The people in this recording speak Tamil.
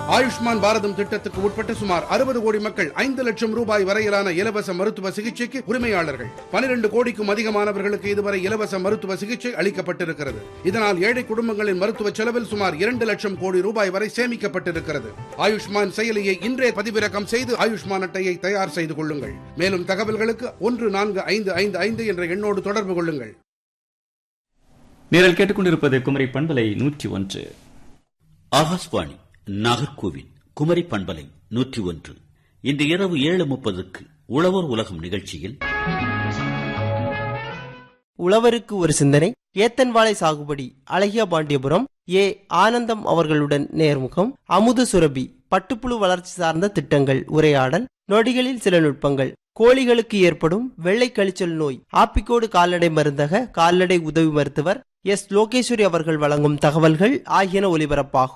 ஆயுஷ்மான் பாரதம் திட்டத்துக்கு உட்பட்ட சுமார் அறுபது கோடி மக்கள் ஐந்து லட்சம் ரூபாய் வரையிலான இலவச மருத்துவ சிகிச்சைக்கு உரிமையாளர்கள் பனிரெண்டு கோடிக்கும் அதிகமானவர்களுக்கு இதுவரை இலவச மருத்துவ சிகிச்சை அளிக்கப்பட்டிருக்கிறது இதனால் ஏழை குடும்பங்களின் மருத்துவ செலவில் சுமார் இரண்டு லட்சம் கோடி ரூபாய் வரை சேமிக்கப்பட்டிருக்கிறது ஆயுஷ்மான் செயலியை இன்றே பதிவிறக்கம் செய்து ஆயுஷ்மான் அட்டையை தயார் செய்து கொள்ளுங்கள் மேலும் தகவல்களுக்கு ஒன்று நான்கு ஐந்து ஐந்து ஐந்து என்ற எண்ணோடு தொடர்பு கொள்ளுங்கள் நீங்கள் கேட்டுக்கொண்டிருப்பது குமரி பண்பலை நூற்றி ஒன்று ஆகாஷ்வாணி நாகர்கோவில் குமரி பண்பலை நூற்றி ஒன்று இன்று இரவு ஏழு முப்பதுக்கு உழவர் உலகம் நிகழ்ச்சியில் உழவருக்கு ஒரு சிந்தனை ஏத்தன்வாழை சாகுபடி அழகிய பாண்டியபுரம் ஏ ஆனந்தம் அவர்களுடன் நேர்முகம் அமுது சுரபி பட்டுப்புழு வளர்ச்சி சார்ந்த திட்டங்கள் உரையாடல் நொடிகளில் சில நுட்பங்கள் கோழிகளுக்கு ஏற்படும் வெள்ளை கழிச்சல் நோய் ஆப்பிக்கோடு கால்நடை மருந்தக கால்நடை உதவி மருத்துவர் எஸ் லோகேஸ்வரி அவர்கள் வழங்கும் தகவல்கள் ஆகியன ஒலிபரப்பாகும்